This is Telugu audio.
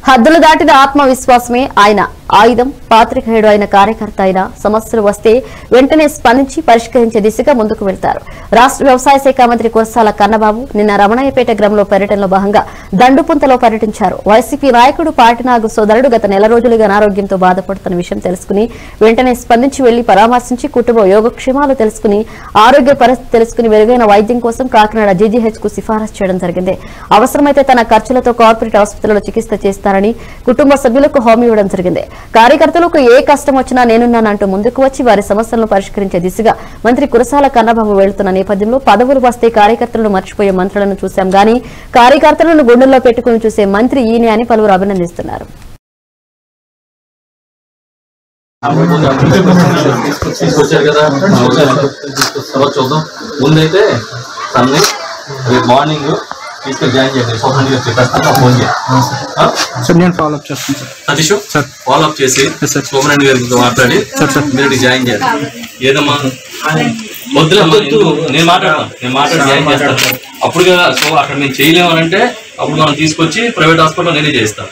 హద్దులు దాటిన ఆత్మవిశ్వాసమే ఆయన ఆయుధం పాత్రికేయుడు అయిన కార్యకర్త అయిన సమస్యలు వస్తే వెంటనే స్పందించి పరిష్కరించే దిశగా ముందుకు వెళ్తారు రాష్ట్ర వ్యవసాయ శాఖ మంత్రి కురసాల కన్నబాబు నిన్న రమణయ్యపేట గ్రామంలో పర్యటనలో భాగంగా దండుపుంతలో పర్యటించారు వైసీపీ నాయకుడు పాటినాగు సోదరుడు గత నెల రోజులుగా అనారోగ్యంతో బాధపడుతున్న విషయం తెలుసుకుని వెంటనే స్పందించి వెళ్లి పరామర్శించి కుటుంబ యోగక్షేమాలు తెలుసుకుని ఆరోగ్య పరిస్థితి తెలుసుకుని మెరుగైన వైద్యం కోసం కాకినాడ జీజీహెచ్ కు సిఫారసు చేయడం జరిగింది అవసరమైతే తన ఖర్చులతో కార్పొరేట్ ఆసుపత్రిలో చికిత్స చేస్తారని కుటుంబ సభ్యులకు హామీ ఇవ్వడం జరిగింది కార్యకర్తలకు ఏ కష్టం వచ్చినా నేనున్నానంటూ ముందుకు వచ్చి వారి సమస్యలను పరిష్కరించే దిశగా మంత్రి కురసాల కన్నబాబు వెళ్తున్న నేపథ్యంలో పదవులు వస్తే కార్యకర్తలను మర్చిపోయే మంత్రులను చూశాం గానీ కార్యకర్తలను గుండెల్లో పెట్టుకుని చూసే మంత్రి ఈయనే అని పలువురు అభినందిస్తున్నారు తీసుకొచ్చారు కదా తర్వాత చూద్దాం ముందైతే తనని రేపు మార్నింగ్ తీసుకొని జాయిన్ చేయండి సోఫ్ట్ గారు చెప్పేస్తాను ఫోన్ చేయండి సార్ నేను ఫాలో అప్ చేస్తాను sir Satish sir. Follow up చేసి Yes, sir. సోమరెడ్డి గారితో మాట్లాడి సార్, సార్. మీరు జాయిన్ చేయాలి ఏదమ్మా వద్దులమ్మా ఎందుకు నేను మాట్లాడతాను నేను మాట్లాడి జాయిన్ చేస్తాను అప్పుడు కదా సో అక్కడ మేము చేయలేము అని అంటే అప్పుడు మనం తీసుకొచ్చి ప్రైవేట్ హాస్పిటల్ నేనే చేస్తాను